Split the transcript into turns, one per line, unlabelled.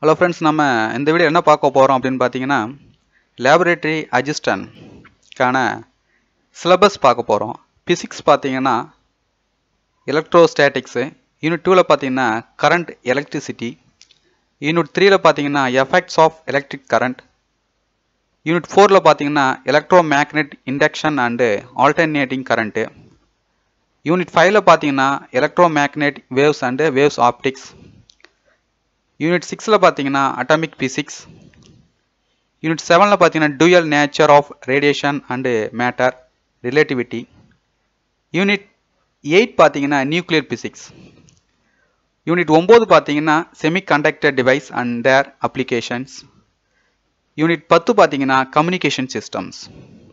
hello friends நம்ம இந்த video என்ன பார்க்க போகிறோம் அப்படின்னு பார்த்தீங்கன்னா லேபரேட்டரி அசிஸ்டன்ட்கான சிலபஸ் பார்க்க போகிறோம் பிசிக்ஸ் பார்த்தீங்கன்னா எலக்ட்ரோஸ்டாட்டிக்ஸு யூனிட் டூவில் பார்த்தீங்கன்னா கரண்ட் எலக்ட்ரிசிட்டி யூனிட் த்ரீயில் பார்த்தீங்கன்னா effects of electric current unit ஃபோரில் பார்த்தீங்கன்னா electro magnet induction and alternating current unit ஃபைவ்ல பார்த்தீங்கன்னா electro magnet waves and waves optics unit சிக்ஸில் பார்த்தீங்கன்னா அட்டாமிக் பிசிக்ஸ் யூனிட் செவனில் பார்த்தீங்கன்னா dual nature of radiation and matter relativity unit eight பார்த்தீங்கன்னா nuclear physics unit ஒம்பது பார்த்தீங்கன்னா semiconductor device and their applications unit பத்து பார்த்தீங்கன்னா கம்யூனிகேஷன் சிஸ்டம்ஸ்